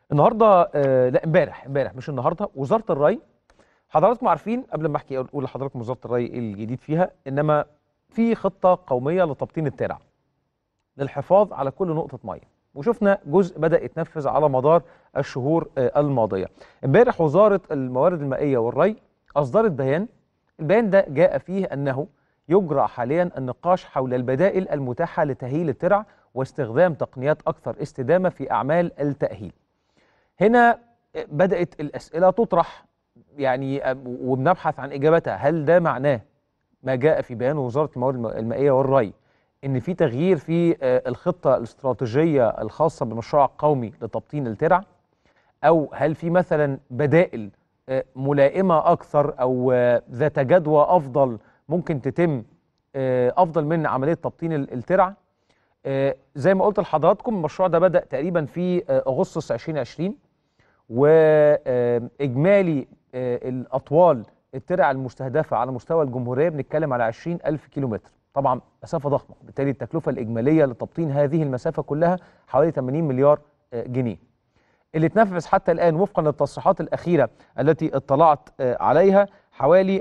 النهارده آه لا امبارح امبارح مش النهارده وزاره الري حضراتكم عارفين قبل ما احكي اقول لحضراتكم وزاره الري ايه الجديد فيها انما في خطه قوميه لتبطين الترع للحفاظ على كل نقطه ميه وشفنا جزء بدا يتنفذ على مدار الشهور آه الماضيه امبارح وزاره الموارد المائيه والري اصدرت بيان البيان ده جاء فيه انه يجرى حاليا النقاش حول البدائل المتاحه لتاهيل الترع واستخدام تقنيات اكثر استدامه في اعمال التاهيل هنا بدأت الأسئلة تطرح يعني وبنبحث عن إجابتها هل ده معناه ما جاء في بيان وزارة الموارد المائية والري إن في تغيير في الخطة الاستراتيجية الخاصة بالمشروع القومي لتبطين الترع أو هل في مثلا بدائل ملائمة أكثر أو ذات جدوى أفضل ممكن تتم أفضل من عملية تبطين الترع زي ما قلت لحضراتكم المشروع ده بدأ تقريبا في أغسطس 2020 وإجمالي الأطوال الترع المستهدفة على مستوى الجمهورية بنتكلم على 20 ألف كيلومتر طبعا مسافة ضخمة بالتالي التكلفة الإجمالية لتبطين هذه المسافة كلها حوالي 80 مليار جنيه اللي اتنفذ حتى الآن وفقا للتصريحات الأخيرة التي اطلعت عليها حوالي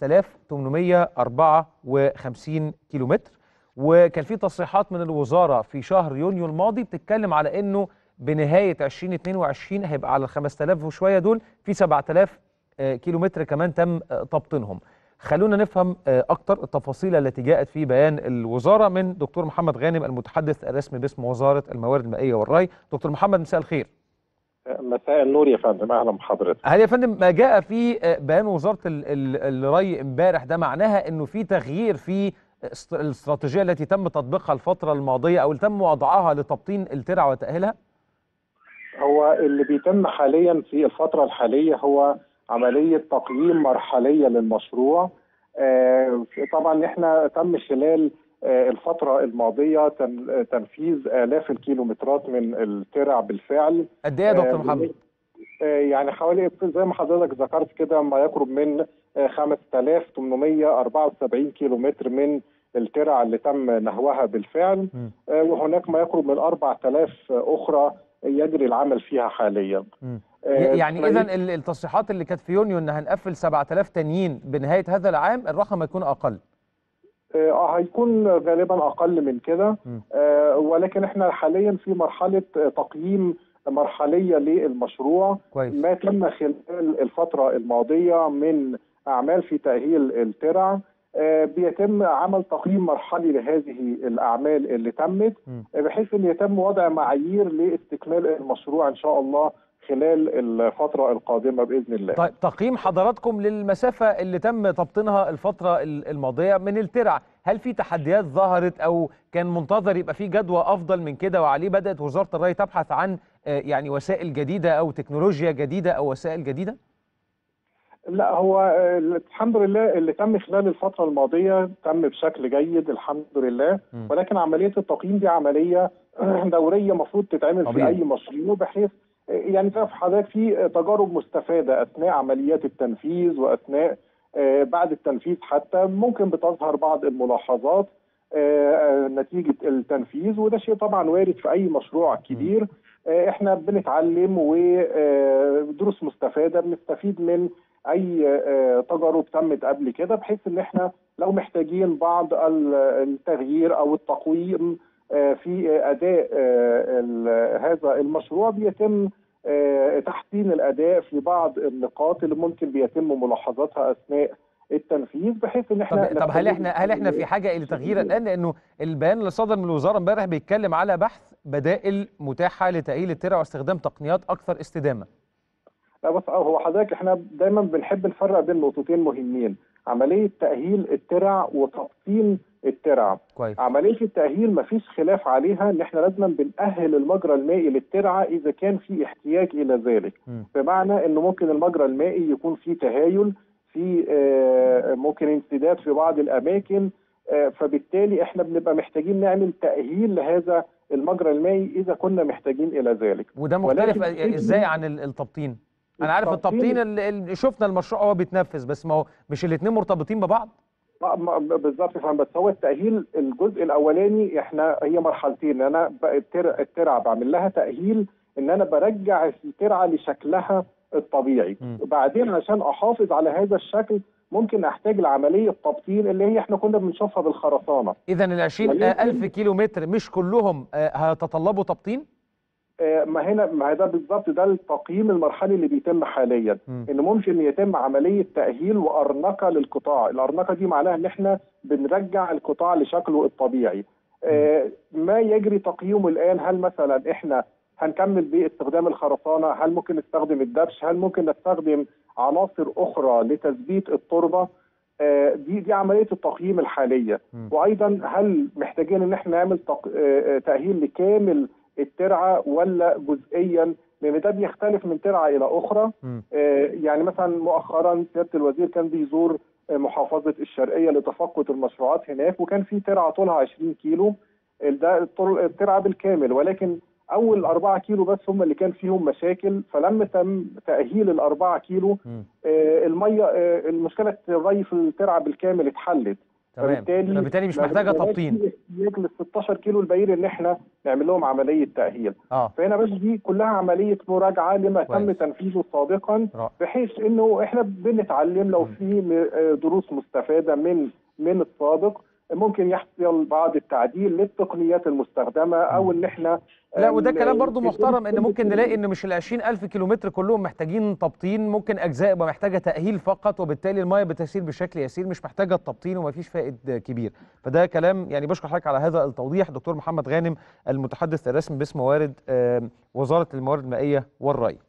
5854 كيلومتر وكان في تصريحات من الوزاره في شهر يونيو الماضي بتتكلم على انه بنهايه 2022 هيبقى على ال 5000 وشويه دول في 7000 كيلو متر كمان تم تبطينهم. خلونا نفهم اكتر التفاصيل التي جاءت في بيان الوزاره من دكتور محمد غانم المتحدث الرسمي باسم وزاره الموارد المائيه والري. دكتور محمد مساء الخير. مساء النور يا فندم اهلا بحضرتك. هل يا فندم ما جاء في بيان وزاره الري امبارح ده معناها انه في تغيير في الاستراتيجيه التي تم تطبيقها الفتره الماضيه او اللي تم وضعها لتبطين الترع وتاهيلها؟ هو اللي بيتم حاليا في الفتره الحاليه هو عمليه تقييم مرحليه للمشروع آه طبعا احنا تم خلال آه الفتره الماضيه تنفيذ الاف الكيلومترات من الترع بالفعل قد ايه يا دكتور محمد؟ آه يعني حوالي زي ما حضرتك ذكرت كده ما يقرب من 5874 كيلو متر من الترع اللي تم نهوها بالفعل آه وهناك ما يقرب من 4000 اخرى يجري العمل فيها حاليا آه يعني اذا التصريحات اللي كانت في يونيو ان هنقفل 7000 تانيين بنهايه هذا العام الرقم هيكون اقل اه هيكون غالبا اقل من كده آه ولكن احنا حاليا في مرحله تقييم مرحليه للمشروع كويس. ما تم خلال الفتره الماضيه من اعمال في تاهيل الترع آه بيتم عمل تقييم مرحلي لهذه الاعمال اللي تمت بحيث ان يتم وضع معايير لاستكمال المشروع ان شاء الله خلال الفترة القادمة بإذن الله طيب تقييم حضراتكم للمسافة اللي تم تبطينها الفترة الماضية من الترع هل في تحديات ظهرت أو كان منتظر يبقى في جدوى أفضل من كده وعليه بدأت وزارة الري تبحث عن يعني وسائل جديدة أو تكنولوجيا جديدة أو وسائل جديدة؟ لا هو الحمد لله اللي تم خلال الفترة الماضية تم بشكل جيد الحمد لله م. ولكن عملية التقييم دي عملية دورية المفروض تتعمل طبيعي. في أي مشروع بحيث يعني تعرف حضرتك في تجارب مستفادة أثناء عمليات التنفيذ وأثناء بعد التنفيذ حتى ممكن بتظهر بعض الملاحظات نتيجة التنفيذ وده شيء طبعا وارد في أي مشروع كبير م. احنا بنتعلم ودروس مستفادة بنستفيد من اي تجارب تمت قبل كده بحيث ان احنا لو محتاجين بعض التغيير او التقويم في اداء هذا المشروع بيتم تحسين الاداء في بعض النقاط اللي ممكن بيتم ملاحظتها اثناء التنفيذ بحيث ان احنا طب, طب هل احنا هل احنا في حاجه الى تغيير الان لانه البيان اللي صدر من الوزاره امبارح بيتكلم على بحث بدائل متاحه لتاهيل الترع واستخدام تقنيات اكثر استدامه لا بس هو حضرتك احنا دايما بنحب نفرق بين نقطتين مهمين عمليه تاهيل الترع وتبطين الترع كويس. عمليه التاهيل ما فيش خلاف عليها ان احنا لازم بنأهل المجرى المائي للترعه اذا كان في احتياج الى ذلك م. بمعنى انه ممكن المجرى المائي يكون فيه تهايل في آه ممكن انسداد في بعض الاماكن آه فبالتالي احنا بنبقى محتاجين نعمل تاهيل لهذا المجرى المائي اذا كنا محتاجين الى ذلك وده مختلف ازاي عن التبطين انا عارف التبطين اللي شفنا المشروع هو بيتنفذ بس ما هو مش الاثنين مرتبطين ببعض بالظبط فاهم بس هو التاهيل الجزء الاولاني احنا هي مرحلتين انا الترع, الترع بعمل لها تاهيل ان انا برجع الترعه لشكلها الطبيعي مم. وبعدين عشان احافظ على هذا الشكل ممكن احتاج لعمليه تبطين اللي هي احنا كنا بنشوفها بالخرسانه اذا ال 20 ولكن- ألف كيلو متر مش كلهم آه، هيتطلبوا تبطين آه، ما هنا ما ده بالظبط ده التقييم المرحلي اللي بيتم حاليا مم. ان ممكن يتم عمليه تاهيل وارنقه للقطاع الارنقه دي معناها ان احنا بنرجع القطاع لشكله الطبيعي آه، ما يجري تقييمه الان هل مثلا احنا هنكمل باستخدام الخرسانه هل ممكن نستخدم الدبش هل ممكن نستخدم عناصر اخرى لتثبيت التربه آه، دي دي عمليه التقييم الحاليه مم. وايضا هل محتاجين ان احنا نعمل تق- آه، آه، تاهيل لكامل الترعه ولا جزئيا لان ده بيختلف من ترعه الى اخرى مم. آه، يعني مثلا مؤخرا سياده الوزير كان بيزور آه، محافظه الشرقيه لتفقد المشروعات هناك وكان في ترعه طولها 20 كيلو آه، ده الطر- الترعه بالكامل ولكن اول أربعة كيلو بس هم اللي كان فيهم مشاكل فلما تم تاهيل الأربعة كيلو مم. آه، الميه آه، المشكله الري في الترعه بالكامل اتحلت تمام فبالتالي مش ما محتاجه بقاش تبطين في احتياج لل 16 كيلو الباقيين ان احنا نعمل لهم عمليه تاهيل اه فهنا بس دي كلها عمليه مراجعه لما تم كويس. تنفيذه سابقا رائع. بحيث انه احنا بنتعلم لو في م- آه، دروس مستفاده من من السابق ممكن يحصل بعض التعديل للتقنيات المستخدمه او ان احنا لا وده ال- كلام برضو ال- محترم ان ال- ممكن نلاقي ان مش ال 20000 كيلومتر كلهم محتاجين تبطين ممكن اجزاء يبقى محتاجه تاهيل فقط وبالتالي الميه بتسير بشكل يسير مش محتاجه التبطين ومفيش فائد كبير فده كلام يعني بشكر حضرتك على هذا التوضيح دكتور محمد غانم المتحدث الرسمي باسم موارد آه، وزاره الموارد المائيه والري